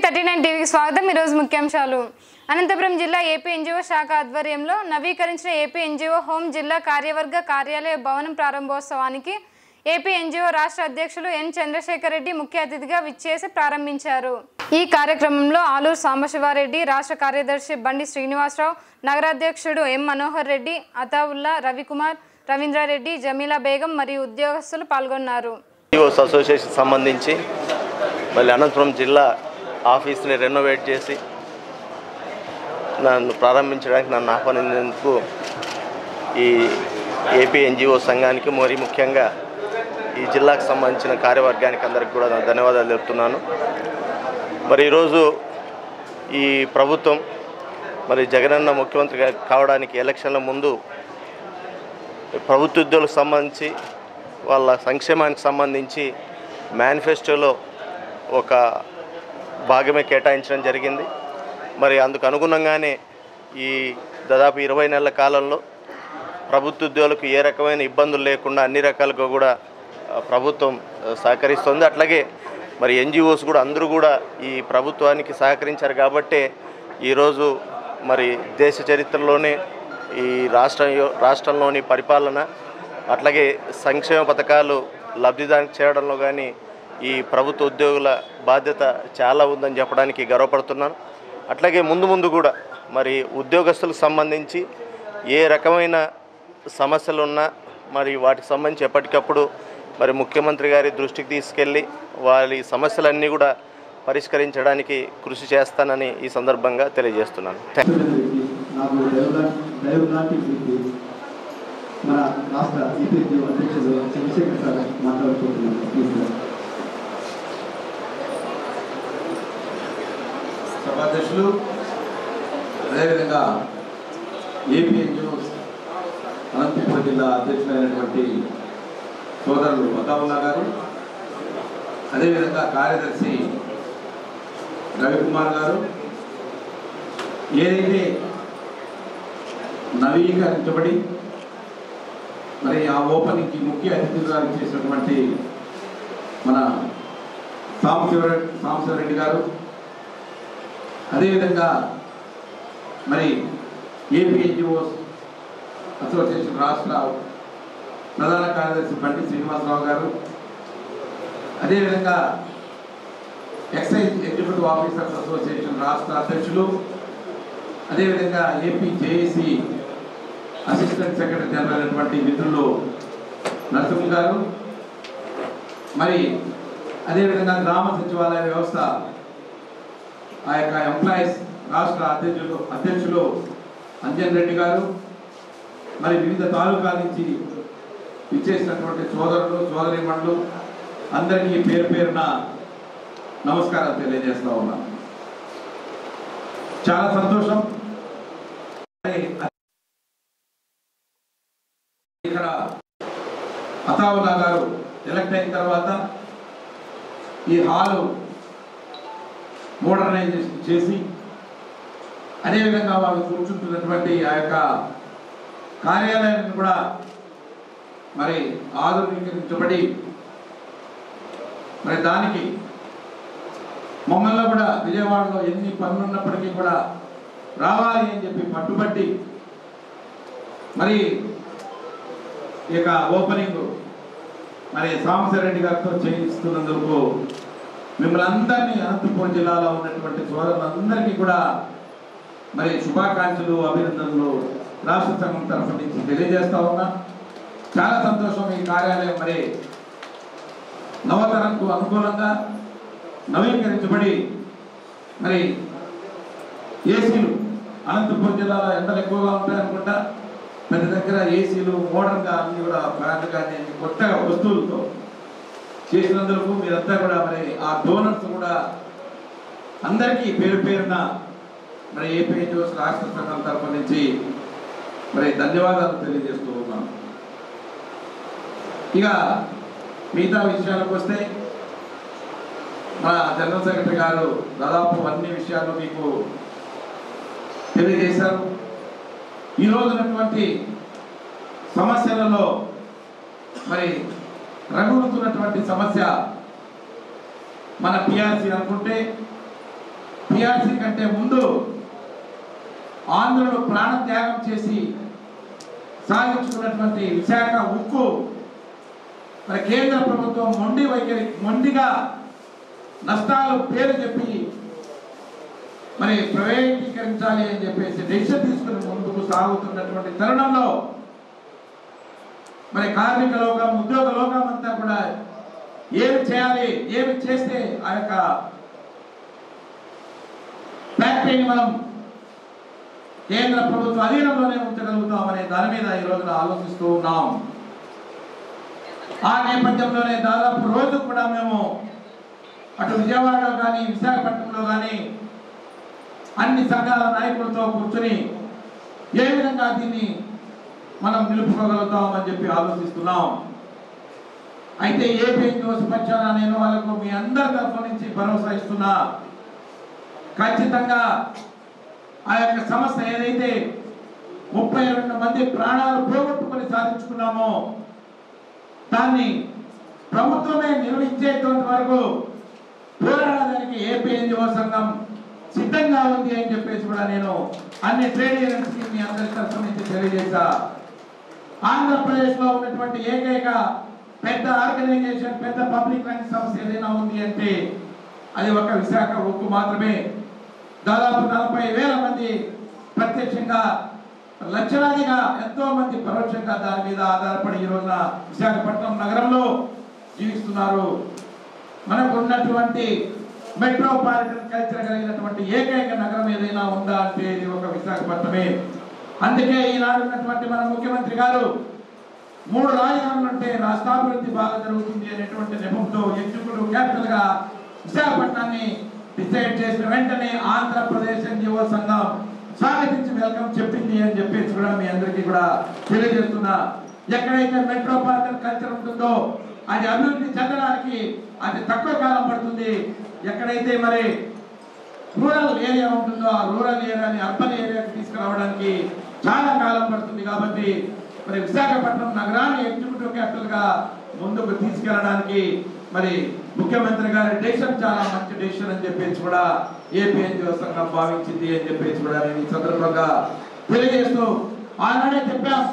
Thirty nine టీవీకి స్వాగతం ఈరోజు ముఖ్యాంశాలు అనంతపురం జిల్లా ఏపీ ఎన్జిఓ శాఖ ఆధ్వర్యంలో నవీకరించిన ఏపీ ఎన్జిఓ హోం జిల్లా కార్యవర్గ కార్యాలయ భవనం ప్రారంభోత్సవానికి ఏపీ ఎన్జిఓ రాష్ట్ర అధ్యక్షులు ఎన్ చంద్రశేఖర్ రెడ్డి ముఖ్య అతిథిగా విచ్చేసి ప్రారంభించారు ఈ కార్యక్రమంలో ఆలూరు సాంబశివారెడ్డి రాష్ట్ర కార్యదర్శి బండి శ్రీనివాసరావు నగరాధ్యక్షుడు ఎం మనోహర్ రెడ్డి అతావుల్లా రవికుమార్ రవీంద్రారెడ్డి జమీలా బేగం మరియు ఉద్యోగస్తులు పాల్గొన్నారు ఈఓస్ అసోసియేషన్ సంబంధించి మళ్ళీ అనంతపురం జిల్లా ఆఫీస్ని రెనోవేట్ చేసి నన్ను ప్రారంభించడానికి నన్ను ఆహ్వానించేందుకు ఈ ఏపీ ఎన్జిఓ సంఘానికి మరి ముఖ్యంగా ఈ జిల్లాకు సంబంధించిన కార్యవర్గానికి అందరికి కూడా నా ధన్యవాదాలు తెలుపుతున్నాను మరి ఈరోజు ఈ ప్రభుత్వం మరి జగనన్న ముఖ్యమంత్రి గా- కావడానికి ఎలక్షన్ల ముందు ప్రభుత్వ ఉద్యోగులకు సంబంధించి వాళ్ళ సంక్షేమానికి సంబంధించి మేనిఫెస్టోలో ఒక భాగమే కేటాయించడం జరిగింది మరి అందుకు అనుగుణంగానే ఈ దాదాపు ఇరవై నెలల కాలంలో ప్రభుత్వ ఉద్యోగులకు ఏ రకమైన ఇబ్బందులు లేకుండా అన్ని రకాలుగా కూడా ఆ, ప్రభుత్వం ఆ, సహకరిస్తుంది అట్లాగే మరి ఎన్జిఓస్ కూడా అందరూ కూడా ఈ ప్రభుత్వానికి సహకరించారు కాబట్టే ఈరోజు మరి దేశ చరిత్రలోనే ఈ రాష్ట్ర రాష్ట్రంలోని పరిపాలన అట్లాగే సంక్షేమ పథకాలు లబ్ధిదానికి చేరడంలో కానీ ఈ ప్రభుత్వ ఉద్యోగుల బాధ్యత చాలా ఉందని చెప్పడానికి గర్వపడుతున్నాను అట్లాగే ముందు ముందు కూడా మరి ఉద్యోగస్తులకు సంబంధించి ఏ రకమైన సమస్యలు ఉన్నా మరి వాటికి సంబంధించి ఎప్పటికప్పుడు మరి ముఖ్యమంత్రి గారి దృష్టికి తీసుకెళ్ళి వారి సమస్యలన్నీ కూడా పరిష్కరించడానికి కృషి చేస్తానని ఈ సందర్భంగా తెలియజేస్తున్నాను థ్యాంక్ వ్యక్తి నాకు దైవ- దైవ లాంటి వ్యక్తి మన రాష్ట్ర ఈపీఎస్సీ అధ్యక్షులు చంద్రశేఖర్ సార్ మాట్లాడుకుంటున్నాను ప్లీజ్ సార్. సభాధ్యక్షులు అదేవిధంగా ఏపీ ఎన్జిఓస్ అనంతపురం జిల్లా అధ్యక్షులైనటువంటి సోదరులు అతావుల్లా గారు అదేవిధంగా కార్యదర్శి రవికుమార్ గారు ఏదైతే నవీకరించబడి మరి ఆ ఓపెనింగ్కి ముఖ్య అతిథిగా చేసినటువంటి మన సాంబశివ సాంబశివరెడ్డి గారు అదేవిధంగా మరి ఏపీ ఎన్జిఓస్ అసోసియేషన్ రాష్ట్ర ప్రధాన కార్యదర్శి బండి శ్రీనివాసరావు గారు అదేవిధంగా ఎక్సైజ్ ఎగ్జిక్యూటివ్ ఆఫీసర్స్ అసోసియేషన్ రాష్ట్ర అధ్యక్షులు అదేవిధంగా AP JAC assistant secretary general అయినటువంటి మిత్రులు నరసింహ గారు మరి అదేవిధంగా గ్రామ సచివాలయ వ్యవస్థ ఆ యొక్క ఎంప్లాయీస్ రాష్ట్ర అధ్యక్షులు అధ్యక్షులు అంజన్ రెడ్డి గారు మరి వివిధ తాలూకాల నుంచి ఇచ్చేసినటువంటి సోదరులు సోదరిమణులు అందరికీ పేరు పేరున నమస్కారం తెలియజేస్తా ఉన్నాను చాలా సంతోషం మరి ఇక్కడ అతావుల్లా గారు ఎలక్ట్ అయిన తర్వాత ఈ హాలు మోడర్నైజేషన్ చేసి అదేవిధంగా వాళ్ళు కూర్చుంటున్నటువంటి ఆ యొక్క కార్యాలయాన్ని కూడా మరి ఆధునీకరించబడి మరి దానికి మమ్మల్ని కూడా విజయవాడలో ఎన్ని పనులు ఉన్నప్పటికీ కూడా రావాలి అని చెప్పి పట్టుబట్టి మరి ఈ యొక్క ఓపెనింగ్ మరి సాంబశివరెడ్డి గారితో చేయిస్తున్నందుకు మిమ్మల్ని అందరినీ అనంతపురం జిల్లాలో ఉన్నటువంటి సోదరులందరికీ కూడా మరి శుభాకాంక్షలు అభినందనలు రాష్ట్ర సంఘం తరఫు నుంచి తెలియజేస్తా ఉన్నా చాలా సంతోషం ఈ కార్యాలయం మరి నవతరంకు అనుకూలంగా నవీకరించబడి మరి ఏసీలు అనంతపురం జిల్లాలో ఎండలు ఎక్కువగా ఉంటాయనుకుంటా ప్రతి దగ్గర ఏసీలు మోడర్న్గా అన్ని కూడా ఫ్యాన్లు కానీ అన్ని కొత్తగా వస్తువులతో చేసినందుకు మీరంతా కూడా మరి ఆ డోనర్స్ కూడా అందరికీ పేరు పేరున మరి ఏపీ ఎన్జిఓస్ రాష్ట్ర సంఘం తరఫు నుంచి మరి ధన్యవాదాలు తెలియజేస్తూ ఉన్నాను ఇక మిగతా విషయాలకు వస్తే మన జనరల్ సెక్రటరీ గారు దాదాపు అన్ని విషయాలు మీకు తెలియజేశారు ఈ రోజు ఉన్నటువంటి సమస్యలలో మరి రగులుతున్నటువంటి సమస్య మన పిఆర్సీ అనుకుంటే పిఆర్సీ కంటే ముందు ఆంధ్రులు ప్రాణ త్యాగం చేసి సాగించుకున్నటువంటి విశాఖ ఉక్కు మరి కేంద్ర ప్రభుత్వం మొండి వైఖరి మొండిగా నష్టాలు పేరు చెప్పి మరి ప్రైవేటీకరించాలి అని చెప్పేసి డెసిషన్ తీసుకుని ముందుకు సాగుతున్నటువంటి తరుణంలో మరి కార్మిక లోకం ఉద్యోగ లోకం అంతా కూడా ఏమి చేయాలి ఏమి చేస్తే ఆ యొక్క ఫ్యాక్టరీని మనం కేంద్ర ప్రభుత్వ అధీనంలోనే ఉంచగలుగుతాం అనే దాని మీద ఈ రోజున ఆలోచిస్తూ ఉన్నాం ఆ నేపథ్యంలోనే దాదాపు రోజు కూడా మేము అటు విజయవాడలో కానీ విశాఖపట్నంలో కానీ అన్ని సంఘాల నాయకులతో కూర్చొని ఏ విధంగా దీన్ని మనం నిలుపుకోగలుగుతాం అని చెప్పి ఆలోచిస్తున్నాం అయితే ఏపీ జోసి పక్షాన నేను వాళ్ళకు మీ అందరి తరఫు నుంచి భరోసా ఇస్తున్నా ఖచ్చితంగా ఆ యొక్క సమస్య ఏదైతే ముప్పై రెండు మంది ప్రాణాలు పోగొట్టుకొని సాధించుకున్నామో దాన్ని ప్రభుత్వమే నిర్వహించేటువంటి వరకు పోరాడడానికి ఏపీ ఎన్జిఓ సంఘం సిద్ధంగా ఉంది అని చెప్పేసి కూడా నేను అన్ని ట్రేడ్ యూనియన్స్ కి మీ అందరి తరఫు నుంచి తెలియజేశా ఆంధ్రప్రదేశ్ లో ఉన్నటువంటి ఏకైక పెద్ద ఆర్గనైజేషన్ పెద్ద పబ్లిక్ రంగ సంస్థ ఏదైనా ఉంది అంటే అది ఒక విశాఖ ఉక్కు మాత్రమే దాదాపు నలభై వేల మంది ప్రత్యక్షంగా లక్షలాదిగా ఎంతో మంది పరోక్షంగా దాని మీద ఆధారపడి ఈ రోజున విశాఖపట్నం నగరంలో జీవిస్తున్నారు మనకు ఉన్నటువంటి మెట్రోపాలిటన్ కల్చర్ కలిగినటువంటి ఏకైక నగరం ఏదైనా ఉందా అంటే ఇది ఒక విశాఖపట్నమే అందుకే ఈనాడు ఉన్నటువంటి మన ముఖ్యమంత్రి గారు మూడు రాజధానులు అంటే రాష్ట్రాభివృద్ధి బాగా జరుగుతుంది అనేటువంటి నెపంతో ఎగ్జిక్యూటివ్ క్యాపిటల్ గా విశాఖపట్నాన్ని డిసైడ్ చేసిన వెంటనే ఆంధ్రప్రదేశ్ ఎన్జిఓ సంఘం స్వాగతించి వెల్కమ్ చెప్పింది అని చెప్పేసి కూడా మీ అందరికీ కూడా తెలియజేస్తున్నా ఎక్కడైతే మెట్రోపాలిటన్ కల్చర్ ఉంటుందో అది అభివృద్ధి చెందడానికి అది తక్కువ కాలం పడుతుంది ఎక్కడైతే మరి రూరల్ ఏరియా ఉంటుందో ఆ రూరల్ ఏరియాని అర్బన్ ఏరియాకి తీసుకురావడానికి చాలా కాలం పడుతుంది కాబట్టి మరి విశాఖపట్నం నగరాన్ని ఎగ్జిక్యూటివ్ క్యాపిటల్ గా ముందుకు తీసుకెళ్ళడానికి మరి ముఖ్యమంత్రి గారి డెసిషన్ చాలా మంచి డెసిషన్ అని చెప్పేసి కూడా ఏపీ ఎన్జిఓ సంఘం భావించింది అని చెప్పేసి కూడా నేను ఈ సందర్భంగా తెలియజేస్తూ ఆనాడే చెప్పాం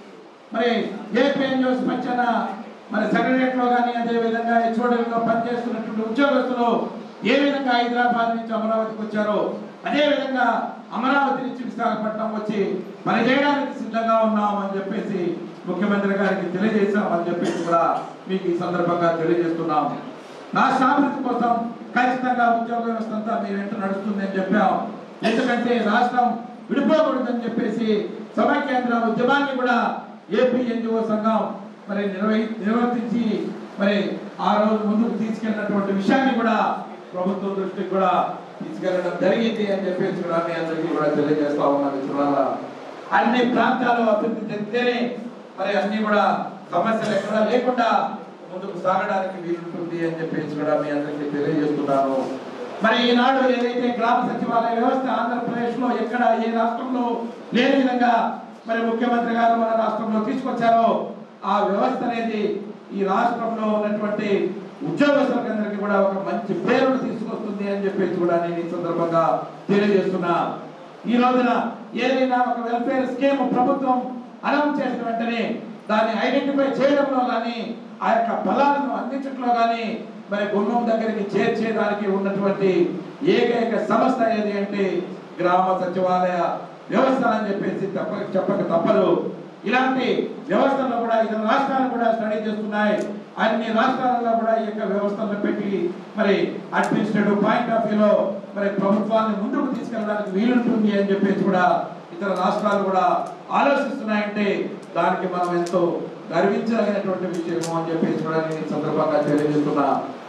మరి ఏపీ ఎన్జిఓస్ పక్షాన మరి సెక్రటరియట్ లో కానీ అదే విధంగా హెచ్ఓడి లో పనిచేస్తున్నటువంటి ఉద్యోగస్తులు ఏ విధంగా హైదరాబాద్ నుంచి అమరావతికి వచ్చారో అదే విధంగా అమరావతి నుంచి విశాఖపట్నం వచ్చి పనిచేయడానికి సిద్ధంగా ఉన్నాం అని చెప్పేసి ముఖ్యమంత్రి గారికి తెలియజేశాం అని చెప్పేసి కూడా మీకు ఈ సందర్భంగా తెలియజేస్తున్నాం రాష్ట్ర అభివృద్ధి కోసం ఖచ్చితంగా ఉద్యోగ వ్యవస్థ అంతా మీ వెంట నడుస్తుంది అని చెప్పాం ఎందుకంటే రాష్ట్రం విడిపోకూడదని చెప్పేసి సమైకేంద్ర ఉద్యమాన్ని కూడా ఏపీ ఎన్జిఓ సంఘం మరి నిర్వహి నిర్వర్తించి మరి ఆ రోజు ముందుకు తీసుకెళ్ళినటువంటి విషయాన్ని కూడా ప్రభుత్వం దృష్టికి కూడా తీసుకెళ్ళడం జరిగింది అని చెప్పేసి కూడా మీ అందరికీ కూడా తెలియజేస్తా ఉన్నాను మిత్రులారా అన్ని ప్రాంతాలు అభివృద్ధి చెందితేనే మరి అన్ని కూడా సమస్యలు ఎక్కడా లేకుండా ముందుకు సాగడానికి వీలుంటుంది అని చెప్పేసి కూడా మీ అందరికీ తెలియజేస్తున్నాను మరి ఈనాడు ఏదైతే గ్రామ సచివాలయ వ్యవస్థ ఆంధ్రప్రదేశ్ లో ఎక్కడ ఏ రాష్ట్రంలో లేని విధంగా మరి ముఖ్యమంత్రి గారు మన రాష్ట్రంలో తీసుకొచ్చారో ఆ వ్యవస్థ అనేది ఈ రాష్ట్రంలో ఉన్నటువంటి ఉద్యోగస్తులందరికీ కూడా ఒక మంచి పేరును తీసుకొస్తుంది అని చెప్పేసి కూడా నేను ఈ సందర్భంగా తెలియజేస్తున్నా ఈ రోజున ఏదైనా ఒక వెల్ఫేర్ స్కీమ్ ప్రభుత్వం అనౌన్స్ చేసిన వెంటనే దాన్ని ఐడెంటిఫై చేయడంలో కానీ ఆ యొక్క ఫలాలను అందించడంలో కానీ మరి గుమ్మం దగ్గరికి చేర్చేదానికి ఉన్నటువంటి ఏకైక సంస్థ ఏది అంటే గ్రామ సచివాలయ వ్యవస్థ అని చెప్పేసి తప్ప చెప్పక తప్పదు ఇలాంటి వ్యవస్థల్లో కూడా ఇతర రాష్ట్రాలు కూడా స్టడీ చేస్తున్నాయి అన్ని రాష్ట్రాలలో కూడా ఈ యొక్క వ్యవస్థలను పెట్టి మరి అడ్మినిస్ట్రేటివ్ పాయింట్ ఆఫ్ వ్యూలో మరి ప్రభుత్వాన్ని ముందుకు తీసుకెళ్ళడానికి వీలుంటుంది అని చెప్పేసి కూడా ఇతర రాష్ట్రాలు కూడా ఆలోచిస్తున్నాయంటే దానికి మనం ఎంతో గర్వించదగినటువంటి విషయము అని చెప్పేసి కూడా నేను ఈ సందర్భంగా తెలియజేస్తున్నా